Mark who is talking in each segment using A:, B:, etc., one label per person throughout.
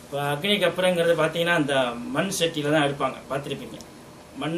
A: இப்போ அக்னி கப்புறங்கிறது பார்த்தீங்கன்னா அந்த மண் சட்டியில தான் எடுப்பாங்க பார்த்துருப்பீங்க மண்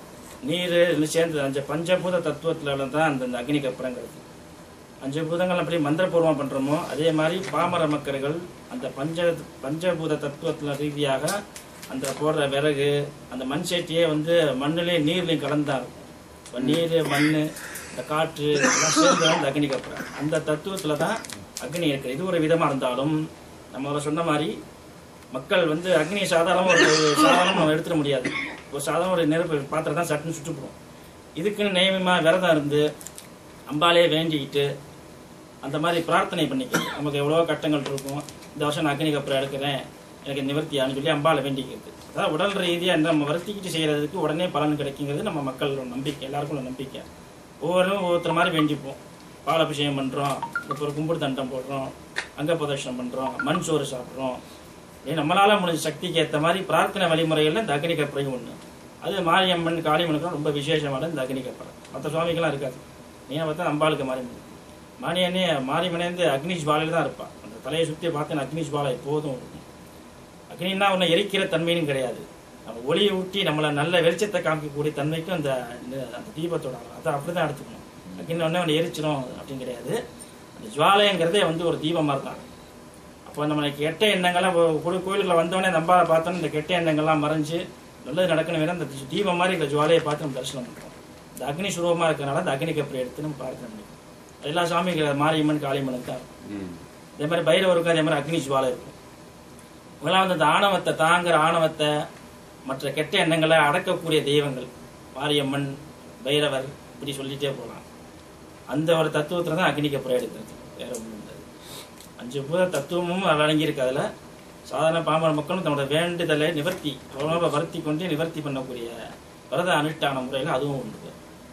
A: நீர் இதெல்லாம் சேர்ந்து அந்த பஞ்சபூத தத்துவத்தில் தான் அந்த அந்த அக்னி கப்புறங்கிறது அஞ்சு பூதங்கள் எப்படி மந்திரபூர்வம் பண்ணுறோமோ அதே மாதிரி பாமர மக்கள்கள் அந்த பஞ்ச பஞ்சபூத தத்துவத்தில் ரீதியாக அந்த போடுற விறகு அந்த மண் சட்டியே வந்து மண்ணுலேயும் நீர்லையும் கலந்தார் இப்போ நீர் மண் இந்த காற்று எல்லாம் சேர்ந்து தான் அந்த அக்னி கப்புறம் அந்த தத்துவத்தில் தான் அக்னி இருக்குது இது ஒரு விதமாக இருந்தாலும் நம்ம முதல்ல சொன்ன மாதிரி மக்கள் வந்து அக்னி சாதாரணமாக ஒரு சாதாரணமாக நம்ம எடுத்துட முடியாது ஒரு சாதாரண ஒரு நெருப்பு பாத்திரம் தான் சட்டுன்னு சுட்டுப்போம் இதுக்குன்னு நியமமாக விரதம் இருந்து அம்பாலே வேண்டிக்கிட்டு அந்த மாதிரி பிரார்த்தனை பண்ணிக்கிறது நமக்கு எவ்வளோ கட்டங்கள் இருக்கும் இந்த வருஷம் நான் அக்னி கப்புறம் எடுக்கிறேன் எனக்கு நிவர்த்தியான்னு சொல்லி அம்பாலை வேண்டிக்கிறது அதாவது உடல் ரீதியாக நம்ம வருத்திக்கிட்டு செய்கிறதுக்கு உடனே பலன் கிடைக்குங்கிறது நம்ம மக்களோட நம்பிக்கை எல்லாருக்கும் உள்ள நம்பிக்கை ஒவ்வொருவரும் ஒவ்வொருத்தர் மாதிரி வேண்டிப்போம் பால் அபிஷேகம் பண்ணுறோம் இப்போ ஒரு கும்பிடு தண்டம் போடுறோம் அங்க பிரதட்சணம் பண்ணுறோம் மண் சோறு சாப்பிட்றோம் இப்படி நம்மளால முடிஞ்ச சக்திக்கு ஏற்ற மாதிரி பிரார்த்தனை வழிமுறைகளில் இந்த அக்னி கப்பரையும் ஒன்று அது மாரியம்மன் காளியம்மனுக்கு ரொம்ப விசேஷமான இந்த அக்னி கப்பரை மற்ற சுவாமிக்கெல்லாம் இருக்காது நீங்க பார்த்தா அம்பாளுக்கு மாரியம்மன் மானியனே மாரியம்மனே வந்து அக்னி ஜுவாலையில் தான் இருப்பான் அந்த தலையை சுற்றி பார்த்தா அக்னி ஜுவாலை எப்போதும் இருக்கும் அக்னின்னா ஒன்று எரிக்கிற தன்மையும் கிடையாது நம்ம ஒளியை ஊட்டி நம்மளை நல்ல வெளிச்சத்தை காமிக்கக்கூடிய தன்மைக்கும் அந்த இந்த- அந்த தீபத்தோட அளவு. அதை அப்படி தான் எடுத்துக்கணும் அக்னி ஒன்று ஒன்று எரிச்சிடும் அப்படின்னு கிடையாது அந்த ஜுவாலைங்கிறதே வந்து ஒரு தீபம் மாதிரி தான் அப்போ நம்ம கெட்ட எண்ணங்கள்லாம் இப்போ கோயில் கோயிலுக்குள்ள வந்தோடனே நம்பால பார்த்தோன்னே இந்த கெட்ட எண்ணங்கள்லாம் மறைஞ்சு நல்லது நடக்கணும் வேணும் அந்த தீபம் மாதிரி இந்த ஜுவாலையை பார்த்து நம்ம தரிசனம் பண்ணுறோம் இந்த அக்னி சுரூபமாக இருக்கிறனால அந்த அக்னி கப்பரை எடுத்து நம்ம பிரார்த்தனை பண்ணிக்கணும் எல்லா சாமிகள் மாரியம்மன் காளியம்மனுக்கு தான் இருக்கும். அதே மாதிரி பைரவருக்கும் அதே மாதிரி அக்னி ஜுவாலை இருக்கும் இதெல்லாம் வந்து அந்த ஆணவத்தை தாங்குற ஆணவத்தை மற்ற கெட்ட எண்ணங்களை அடக்கக்கூடிய தெய்வங்கள் மாரியம்மன் பைரவர் இப்படி சொல்லிட்டே போகலாம் அந்த ஒரு தத்துவத்தில் தான் அக்னி கப்புறம் எடுக்கிறது வேற ஒன்றும் இல்லை அஞ்சு பூத தத்துவமும் அடங்கியிருக்கு அதில் சாதாரண பாமர மக்களும் தன்னோட வேண்டுதலை நிவர்த்தி ரொம்ப வருத்தி கொண்டு நிவர்த்தி பண்ணக்கூடிய விரத அனுஷ்டான முறையில் அதுவும் உண்டு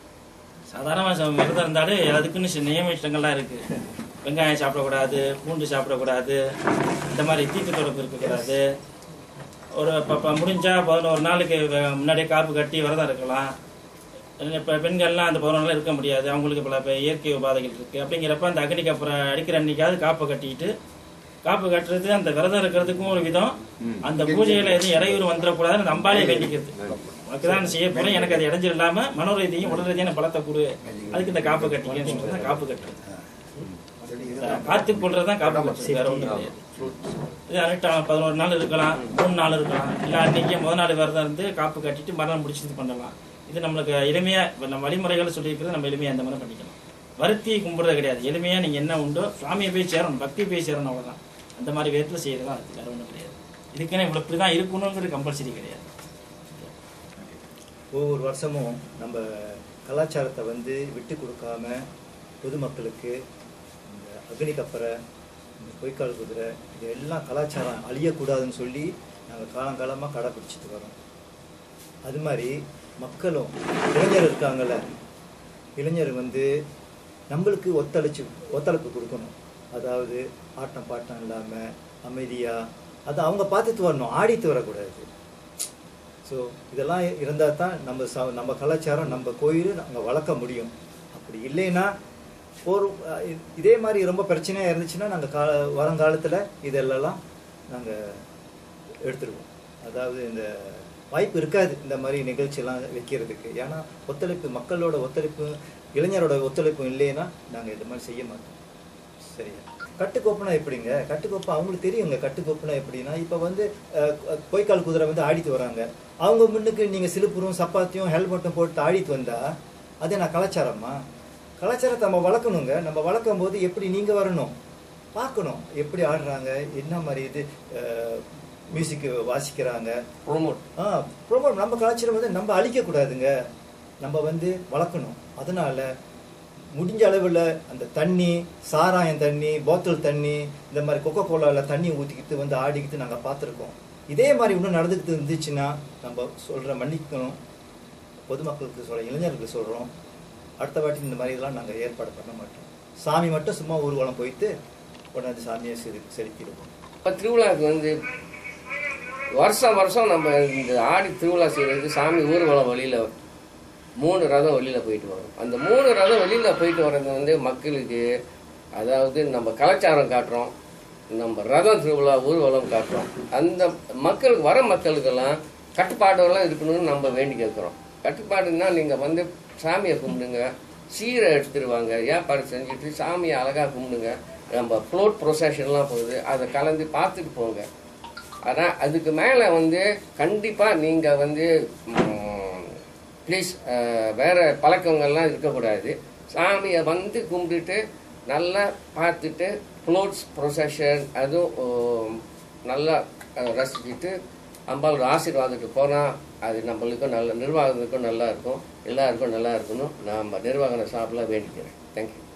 A: சாதாரணமாக விரதம் இருந்தாலே அதுக்குன்னு சில நியமிட்டங்கள்லாம் இருக்கு வெங்காயம் சாப்பிடக்கூடாது பூண்டு சாப்பிடக்கூடாது இந்த மாதிரி தீட்டு தொடர்பு இருக்கக்கூடாது ஒரு இப்போ முடிஞ்சா பதினோரு நாளுக்கு வ- முன்னாடியே காப்பு கட்டி விரதம் இருக்கலாம் இப்போ பெண்கள்லாம் அந்த பதினோரு நாள் இருக்க முடியாது அவங்களுக்கு பல இப்ப இயற்கை உபாதைகள் இருக்கு அப்படிங்கிறப்ப அந்த அக்னிக்கு அப்புறம் அடிக்கிற அன்னைக்காவது காப்பை கட்டிட்டு காப்பு கட்டுறது அந்த விரதம் இருக்கிறதுக்கும் ஒரு விதம் அந்த பூஜையில எதுவும் இடையூறு வந்துடக்கூடாதுன்னு அந்த அம்பாலே வேண்டிக்கிறது உனக்கு தான் செய்ய போறேன் எனக்கு அது இடைஞ்சல் இல்லாம மனோரீதியும் உடல் ரீதியான பலத்தை கொடு அதுக்கு இந்த காப்பு கட்டிக்கன்னு சொல்றது தான் காப்பு கட்டுறது காத்து கொள்றதுதான் காப்பு கட்டுறது வேற ஒண்ணும் கிடையாது இது அனுஷ்டானம் பதினோரு நாள் இருக்கலாம் மூணு நாள் இருக்கலாம் இல்ல அன்னைக்கு முதல் நாள் விரதம் இருந்து காப்பு கட்டிட்டு மரணம் முடிச்சுட்டு பண்ணலாம் இது நம்மளுக்கு எளிமையா இப்ப நம்ம வழிமுறைகள் சொல்லியிருக்கிறது நம்ம எளிமையா அந்த மாதிரி பண்ணிக்கலாம் வருத்தி கும்பிடுறது கிடையாது எளிமையா நீங்க என்ன உண்டோ சுவாமியை போய் சேரணும் பக்தி போய் சேரணும் அவ்வளவுதான் அந்த மாதிரி விதத்துல செய்யறதா அது வேற ஒண்ணும் கிடையாது இதுக்குன்னு இவ்வளவு இப்படிதான் இருக்கணுங்கிறது கம்பல்சரி கிடையாது
B: ஒவ்வொரு வருஷமும் நம்ம கலாச்சாரத்தை வந்து விட்டு கொடுக்காம பொதுமக்களுக்கு இந்த அக்னி கப்பரை இந்த பொய்க்கால் குதிரை இது எல்லாம் கலாச்சாரம் அழியக்கூடாதுன்னு சொல்லி நாங்கள் காலங்காலமாக கடைப்பிடிச்சிட்டு வரோம் அது மாதிரி மக்களும் இளைஞர் இருக்காங்கல்ல இளைஞர் வந்து நம்மளுக்கு ஒத்துழைச்சு ஒத்துழைப்பு கொடுக்கணும் அதாவது ஆட்டம் பாட்டம் இல்லாமல் அமைதியாக அதை அவங்க பார்த்துட்டு வரணும் ஆடிட்டு வரக்கூடாது ஸோ இதெல்லாம் இருந்தால் தான் நம்ம ச நம்ம கலாச்சாரம் நம்ம கோயில் நாங்கள் வளர்க்க முடியும் அப்படி இல்லைன்னா ஒரு அஹ், இ- இதே மாதிரி ரொம்ப பிரச்சனையாக இருந்துச்சுன்னா நாங்கள் கா வருங்காலத்தில் இதெல்லாம் நாங்கள் எடுத்துருவோம் அதாவது இந்த வாய்ப்பு இருக்காது இந்த மாதிரி நிகழ்ச்சியெல்லாம் வைக்கிறதுக்கு ஏன்னா ஒத்துழைப்பு மக்களோட ஒத்துழைப்பு இளைஞரோட ஒத்துழைப்பும் இல்லைன்னா நாங்கள் இந்த மாதிரி செய்ய மாட்டோம் சரியா கட்டுக்கோப்புனா எப்படிங்க கட்டுக்கோப்பு அவங்களுக்கு தெரியுங்க கட்டுக்கோப்புனா எப்படின்னா இப்போ வந்து அஹ், அஹ், பொய்க்கால் குதிரை வந்து ஆடிட்டு வராங்க அவங்க முன்னுக்கு நீங்கள் சிலுப்புரும் சப்பாத்தியும் ஹெல்மெட்டும் போட்டு ஆடிட்டு வந்தா அது நான் கலாச்சாரமா கலாச்சாரத்தை நம்ம வளர்க்கணுங்க நம்ம வளர்க்கும் போது எப்படி நீங்கள் வரணும் பார்க்கணும் எப்படி ஆடுறாங்க என்ன மாதிரி இது மியூசிக் வாசிக்கிறாங்க
C: ப்ரோமோட்
B: ஆ ப்ரோமோட் நம்ம கலாச்சாரம் வந்து நம்ம அழிக்கக்கூடாதுங்க நம்ம வந்து வளர்க்கணும் அதனால முடிஞ்ச அளவில் அந்த தண்ணி சாராயம் தண்ணி போத்தல் தண்ணி இந்த மாதிரி கொக்கோ கோலாவில் தண்ணி ஊற்றிக்கிட்டு வந்து ஆடிக்கிட்டு நாங்கள் பார்த்துருக்கோம் இதே மாதிரி இன்னும் நடந்துக்கிட்டு இருந்துச்சுன்னா நம்ம சொல்கிற மன்னிக்கணும் பொதுமக்களுக்கு சொல்ற இளைஞர்களுக்கு சொல்கிறோம் அடுத்த வாட்டி இந்த மாதிரி இதெல்லாம் நாங்கள் ஏற்பாடு பண்ண மாட்டோம் சாமி மட்டும் சும்மா ஊர்வலம் போயிட்டு உடனே சாமியை செலு செலுத்திடுவோம்
C: இப்போ திருவிழாவுக்கு வந்து வருஷம் வருஷம் நம்ம இந்த ஆடி திருவிழா செய்யறதுக்கு சாமி ஊர்வலம் வழியில் மூணு ரதம் வெளியில் போயிட்டு வரும் அந்த மூணு ரதம் வெளியில் போயிட்டு வர்றது வந்து மக்களுக்கு அதாவது நம்ம கலாச்சாரம் காட்டுறோம் நம்ம ரதம் திருவிழா ஊர்வலம் காட்டுறோம் அந்த மக்களுக்கு வர மக்களுக்கெல்லாம் கட்டுப்பாடெல்லாம் இருக்கணும்னு நம்ம வேண்டி கேட்குறோம் கட்டுப்பாடுன்னா நீங்கள் வந்து சாமியை கும்பிடுங்க சீரை எடுத்துருவாங்க ஏற்பாடு செஞ்சுட்டு சாமியை அழகாக கும்பிடுங்க நம்ம ஃப்ளோட் ப்ரொசஷன்லாம் போகுது அதை கலந்து பார்த்துட்டு போங்க ஆனால் அதுக்கு மேலே வந்து கண்டிப்பாக நீங்கள் வந்து ப்ளீஸ் வேறு பழக்கங்கள்லாம் இருக்கக்கூடாது சாமியை வந்து கும்பிட்டுட்டு நல்லா பார்த்துட்டு ஃப்ளோட்ஸ் ப்ரொசஷன் அதுவும் உம், நல்லா அஹ், ரசிச்சுட்டு அம்பாளோட ஆசீர்வாதத்துக்கு போனால் அது நம்மளுக்கும் நல்ல நிர்வாகத்துக்கும் நல்லா இருக்கும் எல்லாருக்கும் நல்லா இருக்கணும் நம்ம நிர்வாக சாப்பிட வேண்டிக்கிறேன் தேங்க்யூ